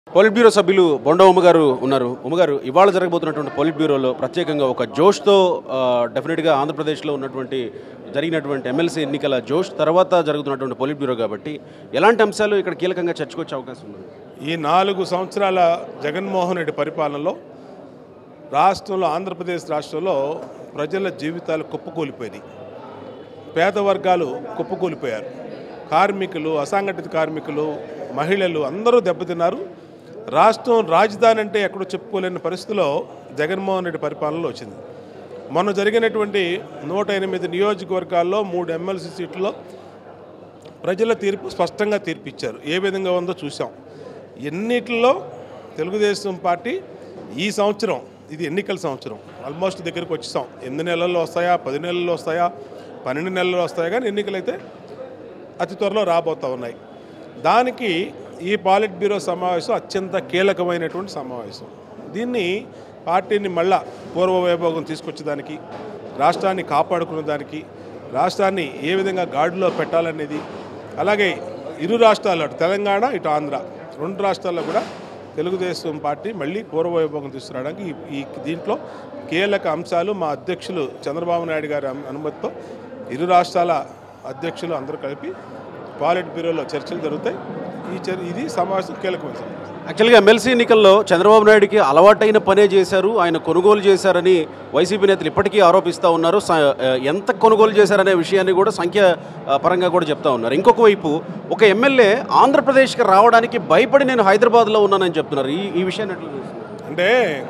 Polit bureau సభ్యులు బొండ ఉమ్మ గారు ఉన్నారు ఉమ్మ గారు ఇవాళ జరగబోతున్నటువంటి పొలిట్ బ్యూరోలో ప్రత్యేకంగా ఒక జోష్తో ఆ, డెఫినెట్గా ఆంధ్రప్రదేశ్లో ఉన్నటువంటి జరిగినటువంటి ఎమ్మెల్సీ ఎన్నికల జోష్ తర్వాత జరుగుతున్నటువంటి పొలిట్ బ్యూరో కాబట్టి ఎలాంటి అంశాలు ఇక్కడ కీలకంగా చర్చకొచ్చే అవకాశం ఉంది ఈ నాలుగు సంవత్సరాల జగన్మోహన్ రెడ్డి పరిపాలనలో రాష్ట్రంలో ఆంధ్రప్రదేశ్ రాష్ట్రంలో ప్రజల జీవితాలు కుప్పకూలిపోయినాయి పేద వర్గాలు కుప్పకూలిపోయారు కార్మికులు అసంఘటిత కార్మికులు మహిళలు అందరూ దెబ్బతిన్నారు రాష్ట్రం రాజధాని అంటే ఎక్కడో చెప్పుకోలేని పరిస్థితిలో జగన్మోహన్ రెడ్డి పరిపాలనలో వచ్చింది మొన్న జరిగినటువంటి నూట ఎనిమిది నియోజకవర్గాల్లో మూడు ఎమ్మెల్సీ సీట్లలో ప్రజల తీర్పు స్పష్టంగా తీర్పిచ్చారు ఏ విధంగా ఉందో చూసాం ఎన్నిటిలో తెలుగుదేశం పార్టీ ఈ సంవత్సరం ఇది ఎన్నికల సంవత్సరం ఆల్మోస్ట్ దగ్గరికి వచ్చేసాం ఎనిమిది నెలల్లో వస్తాయా పది నెలల్లో వస్తాయా పన్నెండు నెలల్లో వస్తాయా కానీ ఎన్నికలైతే అతి త్వరలో రాబోతూ ఉన్నాయి దానికి ఈ పాలిట్ బ్యూరో సమావేశం అత్యంత కీలకమైనటువంటి సమావేశం దీన్ని పార్టీని మళ్ళా పూర్వ వైభోగం తీసుకొచ్చేదానికి రాష్ట్రాన్ని కాపాడుకునే దానికి రాష్ట్రాన్ని ఏ విధంగా గాడిలో పెట్టాలనేది అలాగే ఇరు రాష్ట్రాలు అటు తెలంగాణ ఇటు ఆంధ్ర రెండు రాష్ట్రాల్లో కూడా తెలుగుదేశం పార్టీ మళ్ళీ పూర్వ వైభోగం తీసుకురావడానికి ఈ- ఈ దీంట్లో కీలక అంశాలు మా అధ్యక్షులు చంద్రబాబు నాయుడు గారి అను- అనుమతితో ఇరు రాష్ట్రాల అధ్యక్షులు అందరూ కలిపి పాలిట్ బ్యూరోలో చర్చలు జరుగుతాయి ఈ చర్ ఇది సమావేశం కీలకమైన సమావేశం యాక్చువల్గా ఎమ్మెల్సీ ఎన్నికల్లో చంద్రబాబు నాయుడుకి అలవాటైన పనే చేశారు ఆయన కొనుగోలు చేశారని వైసీపీ నేతలు ఇప్పటికీ ఆరోపిస్తూ ఉన్నారు స- ఎంత కొనుగోలు చేశారనే విషయాన్ని కూడా సంఖ్య ఆ, పరంగా కూడా చెప్తా ఉన్నారు ఇంకొక వైపు ఒక ఎమ్మెల్యే ఆంధ్రప్రదేశ్కి రావడానికి భయపడి నేను హైదరాబాద్లో ఉన్నానని చెప్తున్నారు ఈ ఈ విషయాన్ని ఎట్లా చూస్తున్నారు? అంటే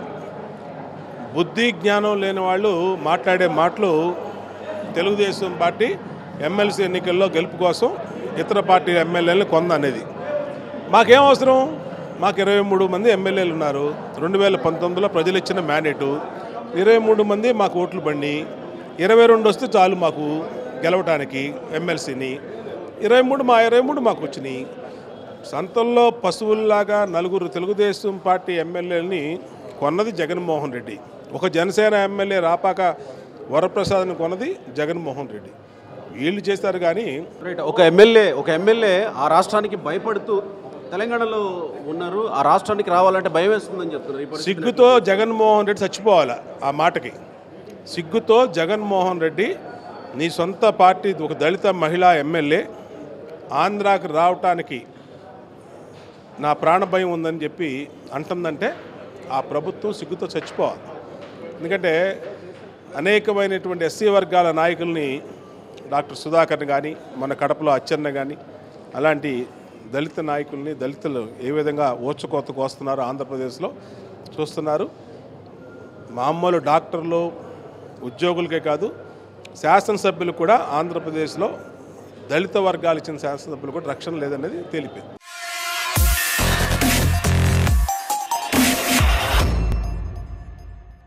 బుద్ధి జ్ఞానం లేని వాళ్ళు మాట్లాడే మాటలు తెలుగుదేశం పార్టీ ఎమ్మెల్సీ ఎన్నికల్లో గెలుపు కోసం ఇతర పార్టీ ఎమ్మెల్యేలను కొందనేది మాకేం అవసరం మాకు ఇరవై మూడు మంది ఎమ్మెల్యేలు ఉన్నారు రెండు వేల పంతొమ్మిదిలో ప్రజలు ఇచ్చిన మ్యాండేటు ఇరవై మూడు మంది మాకు ఓట్లు బండి ఇరవై రెండు వస్తే చాలు మాకు గెలవటానికి ఎమ్మెల్సీని ఇరవై మూడు మా ఇరవై మూడు మాకు వచ్చినాయి సంతంలో పశువుల్లాగా నలుగురు తెలుగుదేశం పార్టీ ఎమ్మెల్యేలని కొన్నది జగన్మోహన్ రెడ్డి ఒక జనసేన ఎమ్మెల్యే రాపాక వరప్రసాద్ని కొన్నది జగన్మోహన్ రెడ్డి వీళ్ళు చేస్తారు కానీ రైట్ ఒక ఎమ్మెల్యే ఒక ఎమ్మెల్యే ఆ రాష్ట్రానికి భయపడుతూ తెలంగాణలో ఉన్నారు ఆ రాష్ట్రానికి రావాలంటే భయం వేస్తుందని చెప్తున్నారు ఈ పరిస్థితిలో. సిగ్గుతో జగన్మోహన్ రెడ్డి చచ్చిపోవాలి ఆ మాటకి సిగ్గుతో జగన్మోహన్ రెడ్డి నీ సొంత పార్టీ ఒక దళిత మహిళా ఎమ్మెల్యే ఆంధ్రాకి రావటానికి నా ప్రాణ భయం ఉందని చెప్పి అంటుందంటే ఆ ప్రభుత్వం సిగ్గుతో చచ్చిపోవాలి ఎందుకంటే అనేకమైనటువంటి ఎస్సీ వర్గాల నాయకుల్ని డాక్టర్ సుధాకర్ని కానీ మన కడపలో అచ్చెన్న కానీ అలాంటి దళిత నాయకుల్ని దళితులు ఏ విధంగా ఓచుకోతకు వస్తున్నారో ఆంధ్రప్రదేశ్లో చూస్తున్నారు మామూలు డాక్టర్లు ఉద్యోగులకే కాదు శాసనసభ్యులు కూడా ఆంధ్రప్రదేశ్లో దళిత వర్గాలు ఇచ్చిన శాసనసభ్యులు కూడా రక్షణ లేదనేది తేలిపోయింది